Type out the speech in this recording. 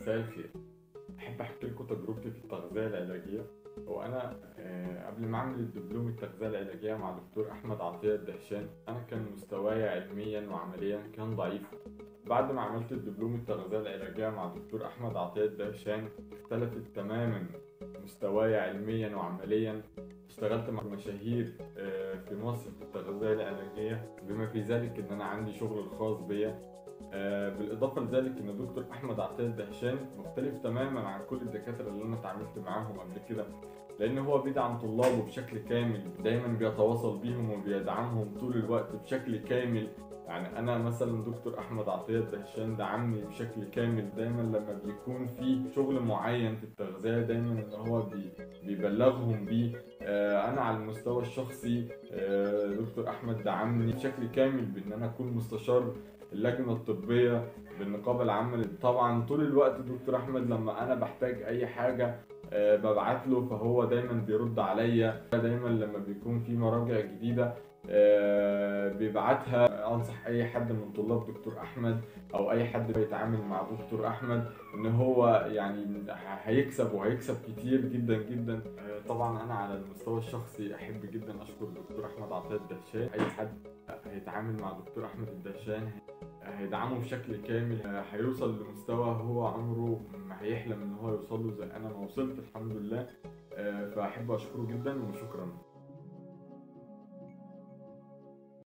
مساء الخير أحب أحكي لكم تجربتي في التغذية العلاجية وأنا آه، قبل ما أعمل الدبلوم التغذية العلاجية مع دكتور أحمد عطية الدهشان أنا كان مستواي علميا وعمليا كان ضعيف بعد ما عملت الدبلوم التغذية العلاجية مع دكتور أحمد عطية الدهشان اختلفت تماما مستواي علميا وعمليا اشتغلت مع مشاهير آه، في مصر في التغذية العلاجية بما في ذلك إن أنا عندي شغل الخاص بيا آه، بالإضافة لذلك إن دكتور أحمد عطية الدهشان مختلف تماما عن كل الدكاترة اللي أنا اتعاملت معاهم قبل كده لأن هو بيدعم طلابه بشكل كامل دايما بيتواصل بيهم وبيدعمهم طول الوقت بشكل كامل يعني أنا مثلا دكتور أحمد عطية الدهشان دعمني بشكل كامل دايما لما بيكون في شغل معين في التغذية دايما إن هو بي بيبلغهم بيه آه، أنا على المستوى الشخصي آه، دكتور أحمد دعمني بشكل كامل بإن أنا أكون مستشار اللجنة الطبية بالنقابة العامة طبعا طول الوقت دكتور أحمد لما أنا بحتاج أي حاجة آه، ببعت له فهو دايما بيرد عليا دايما لما بيكون في مراجع جديدة آه، بيبعتها انصح اي حد من طلاب دكتور احمد او اي حد بيتعامل مع دكتور احمد ان هو يعني هيكسب وهيكسب كتير جدا جدا آه، طبعا انا على المستوى الشخصي احب جدا اشكر دكتور احمد عطيه الدهشان اي حد هيتعامل مع دكتور احمد الدهشان هيدعمه بشكل كامل آه، هيوصل لمستوى هو عمره ما هيحلم ان هو يوصل له زي انا ما وصلت الحمد لله آه، فاحب اشكره جدا وشكرا